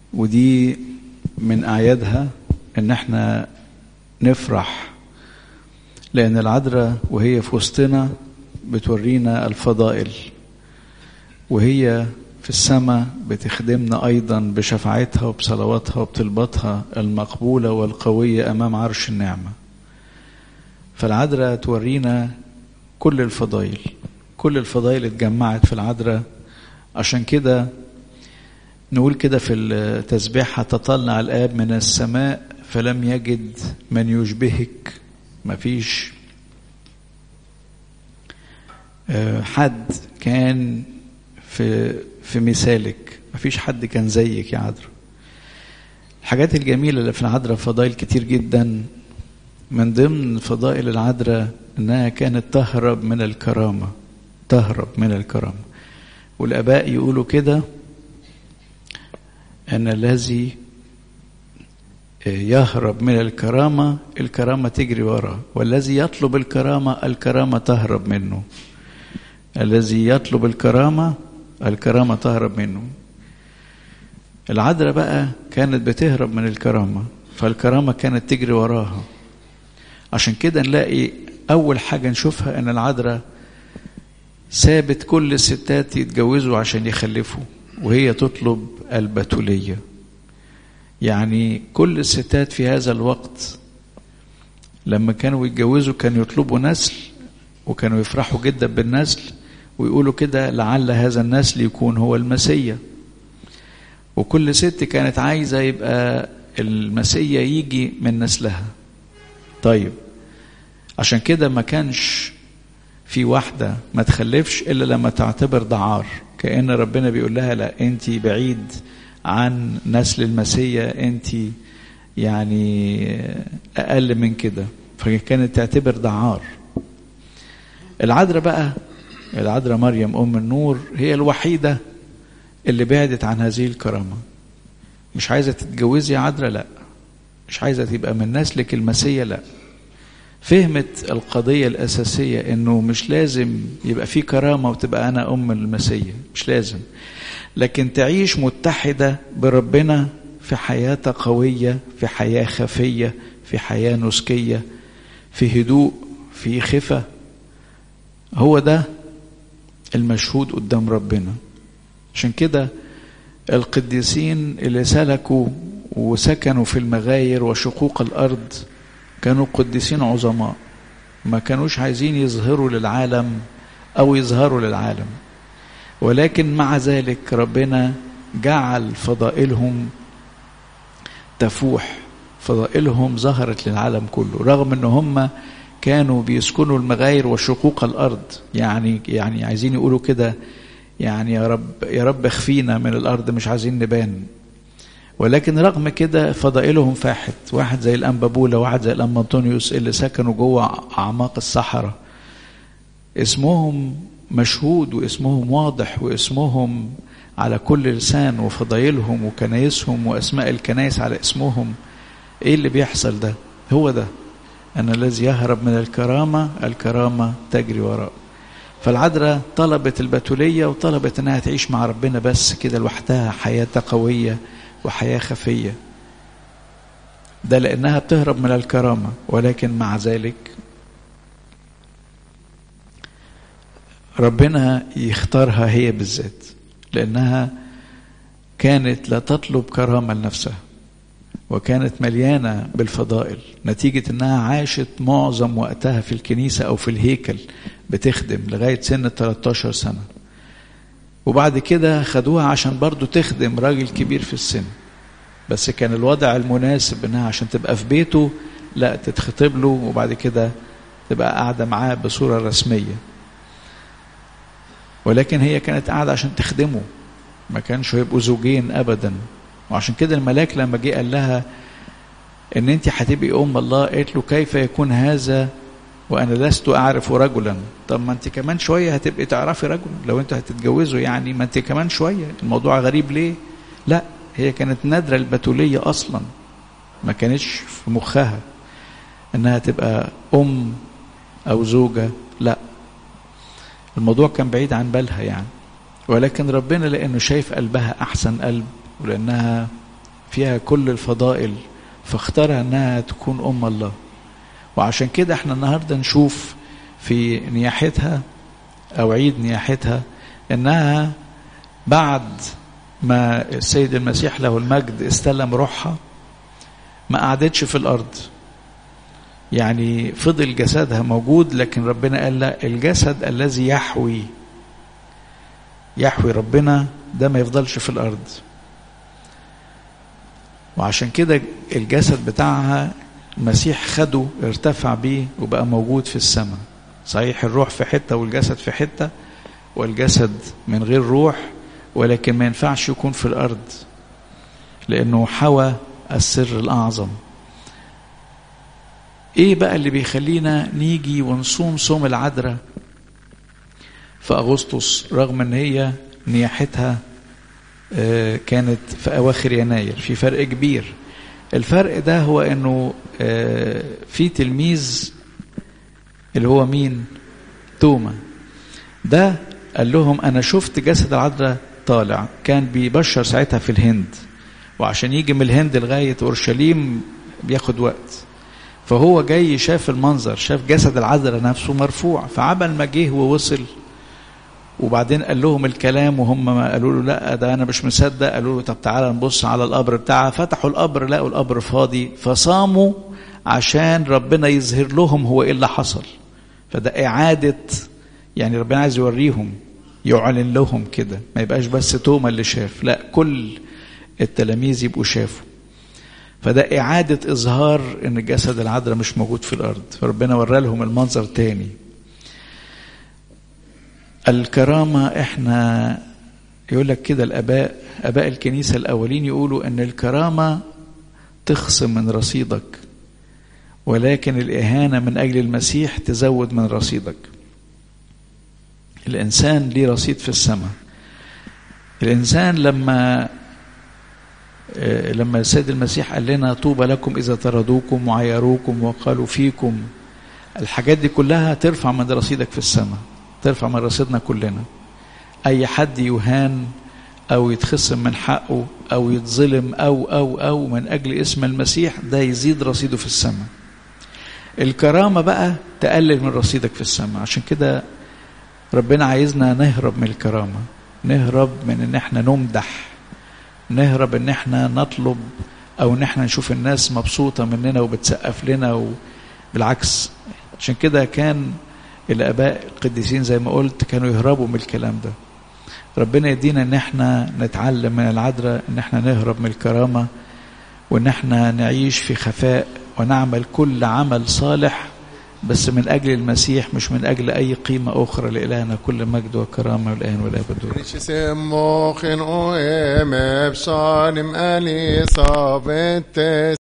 ودي من أعيادها إن احنا نفرح لأن العذراء وهي في وسطنا بتورينا الفضائل وهي في السماء بتخدمنا أيضا بشفاعتها وبصلواتها وبطلباتها المقبولة والقوية أمام عرش النعمة فالعذراء تورينا كل الفضائل كل الفضائل اتجمعت في العذراء عشان كده نقول كده في التسبيح تطلع الآب من السماء فلم يجد من يشبهك مفيش حد كان في في مثالك مفيش حد كان زيك يا عذراء الحاجات الجميلة اللي في العذراء فضائل كتير جدا من ضمن فضائل العذراء انها كانت تهرب من الكرامة تهرب من الكرامة والآباء يقولوا كده أن الذي يهرب من الكرامة الكرامة تجري وراه والذي يطلب الكرامة الكرامة تهرب منه الذي يطلب الكرامة الكرامة تهرب منه العذراء بقى كانت بتهرب من الكرامة فالكرامة كانت تجري وراها عشان كده نلاقي أول حاجة نشوفها أن العذراء سابت كل الستات يتجوزوا عشان يخلفوا وهي تطلب البتولية يعني كل الستات في هذا الوقت لما كانوا يتجوزوا كانوا يطلبوا نسل وكانوا يفرحوا جدا بالنسل ويقولوا كده لعل هذا النسل يكون هو المسيا وكل ست كانت عايزة يبقى المسيا يجي من نسلها طيب عشان كده ما كانش في واحدة ما تخلفش إلا لما تعتبر دعار كأن ربنا بيقول لها لا أنت بعيد عن نسل المسيا أنت يعني أقل من كده فكانت تعتبر دعار العذراء بقى العذراء مريم أم النور هي الوحيدة اللي بعدت عن هذه الكرامة مش عايزة تتجوزي يا عذراء لا مش عايزة تبقى من نسلك المسيا لا فهمت القضية الأساسية إنه مش لازم يبقى في كرامة وتبقى أنا أم المسيا مش لازم لكن تعيش متحدة بربنا في حياة قوية في حياة خفية في حياة نسكية في هدوء في خفة هو ده المشهود قدام ربنا عشان كده القديسين اللي سلكوا وسكنوا في المغاير وشقوق الأرض كانوا قديسين عظماء ما كانوش عايزين يظهروا للعالم أو يظهروا للعالم ولكن مع ذلك ربنا جعل فضائلهم تفوح فضائلهم ظهرت للعالم كله رغم ان هم كانوا بيسكنوا المغاير وشقوق الارض يعني يعني عايزين يقولوا كده يعني يا رب يا رب اخفينا من الارض مش عايزين نبان ولكن رغم كده فضائلهم فاحت واحد زي الأنبابولة واحد زي الأنبا أنطونيوس اللي سكنوا جوه أعماق الصحراء اسمهم مشهود واسمهم واضح واسمهم على كل لسان وفضايلهم وكنايسهم وأسماء الكنايس على اسمهم إيه اللي بيحصل ده هو ده أن الذي يهرب من الكرامة الكرامة تجري وراءه فالعذراء طلبت البتولية وطلبت أنها تعيش مع ربنا بس كده لوحدها حياة قوية وحياة خفية ده لأنها بتهرب من الكرامة ولكن مع ذلك ربنا يختارها هي بالذات لأنها كانت لا تطلب كرامة لنفسها وكانت مليانة بالفضائل نتيجة أنها عاشت معظم وقتها في الكنيسة أو في الهيكل بتخدم لغاية سن 13 سنة وبعد كده خدوها عشان برضو تخدم راجل كبير في السن بس كان الوضع المناسب انها عشان تبقى في بيته لا تتخطب له وبعد كده تبقى قاعدة معاه بصورة رسمية ولكن هي كانت قاعدة عشان تخدمه ما كانش هيبقوا زوجين ابدا وعشان كده الملاك لما جه قال لها ان انت هتبقي ام الله قالت له كيف يكون هذا وانا لست اعرف رجلا طب ما انت كمان شويه هتبقي تعرفي رجل لو انتوا هتتجوزوا يعني ما انت كمان شويه الموضوع غريب ليه لا هي كانت نادره البتوليه اصلا ما كانتش في مخها انها تبقى ام او زوجه لا الموضوع كان بعيد عن بالها يعني ولكن ربنا لانه شايف قلبها احسن قلب ولانها فيها كل الفضائل فاختارها انها تكون ام الله وعشان كده احنا النهارده نشوف في نياحتها او عيد نياحتها انها بعد ما السيد المسيح له المجد استلم روحها ما قعدتش في الارض يعني فضل جسدها موجود لكن ربنا قال لا الجسد الذي يحوي يحوي ربنا ده ما يفضلش في الارض وعشان كده الجسد بتاعها المسيح خده ارتفع بيه وبقى موجود في السماء صحيح الروح في حته والجسد في حته والجسد من غير روح ولكن ما ينفعش يكون في الارض لانه حوى السر الاعظم ايه بقى اللي بيخلينا نيجي ونصوم صوم العذراء في اغسطس رغم ان هي نياحتها كانت في اواخر يناير في فرق كبير الفرق ده هو انه في تلميذ اللي هو مين توما ده قال لهم انا شفت جسد العذراء طالع كان بيبشر ساعتها في الهند وعشان يجي من الهند لغايه اورشليم بياخد وقت فهو جاي شاف المنظر شاف جسد العذراء نفسه مرفوع فعبل ما جه ووصل وبعدين قال لهم الكلام وهم ما قالوا له لا ده انا مش مصدق قالوا له طب تعالى نبص على القبر بتاعها فتحوا القبر لقوا القبر فاضي فصاموا عشان ربنا يظهر لهم هو ايه اللي حصل فده اعاده يعني ربنا عايز يوريهم يعلن لهم كده ما يبقاش بس توما اللي شاف لا كل التلاميذ يبقوا شافوا فده إعادة إظهار إن جسد العذراء مش موجود في الأرض فربنا ورى لهم المنظر تاني الكرامة إحنا يقول لك كده الآباء آباء الكنيسة الأولين يقولوا إن الكرامة تخصم من رصيدك ولكن الإهانة من أجل المسيح تزود من رصيدك الإنسان ليه رصيد في السماء الإنسان لما لما السيد المسيح قال لنا طوبى لكم إذا طردوكم وعيروكم وقالوا فيكم الحاجات دي كلها ترفع من رصيدك في السماء ترفع من رصيدنا كلنا أي حد يهان أو يتخصم من حقه أو يتظلم أو أو أو من أجل اسم المسيح ده يزيد رصيده في السماء الكرامة بقى تقلل من رصيدك في السماء عشان كده ربنا عايزنا نهرب من الكرامة نهرب من ان احنا نمدح نهرب ان احنا نطلب او ان احنا نشوف الناس مبسوطة مننا وبتسقف لنا وبالعكس عشان كده كان الاباء القديسين زي ما قلت كانوا يهربوا من الكلام ده ربنا يدينا ان احنا نتعلم من العذراء ان احنا نهرب من الكرامة وان احنا نعيش في خفاء ونعمل كل عمل صالح بس من أجل المسيح مش من أجل أي قيمة أخرى لإلهنا كل مجد وكرامة والآن والأبد Mochen o em epsanim ali sabete